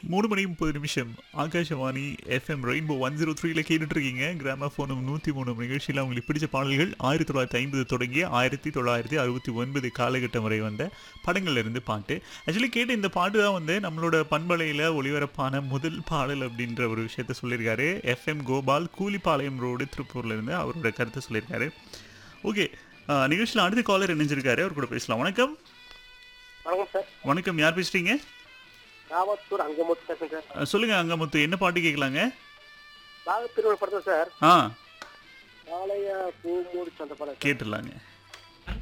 மூணு மணி முப்பது நிமிஷம் Akashvani FM rainbow one zero த்ரீல கேட்டுட்டு இருக்கீங்க கிராம ஃபோனும் நூற்றி மூணு நிகழ்ச்சியில் உங்களுக்கு பிடிச்ச பாடல்கள் ஆயிரத்தி தொள்ளாயிரத்தி ஐம்பது தொடங்கிய ஆயிரத்தி தொள்ளாயிரத்தி அறுபத்தி ஒன்பது காலகட்டம் வரை வந்த படங்கள்ல இருந்து பாட்டு ஆக்சுவலி கேட்ட இந்த பாட்டு தான் வந்து நம்மளோட பண்பலையில் ஒளிபரப்பான முதல் பாடல் அப்படின்ற ஒரு விஷயத்த சொல்லியிருக்காரு எஃப்எம் கோபால் கூலிப்பாளையம் ரோடு திருப்பூர்ல இருந்து அவரோட கருத்தை சொல்லியிருக்காரு ஓகே நிகழ்ச்சியில் அடுத்த காலர் இணைஞ்சிருக்காரு அவர் கூட பேசலாம் வணக்கம் வணக்கம் சார் வணக்கம் யார் பேசுறீங்க ராவத்தூர் அங்கமுத்து பேசுறேன் சார் அஹ் சொல்லுங்க அங்கமுத்து என்ன பாட்டு கேட்கலாங்க நாகத்திருவள் படத்தில் சார் ஆ காளையா பூ மூடிச்சு அந்த படம் கேட்டுடலாங்க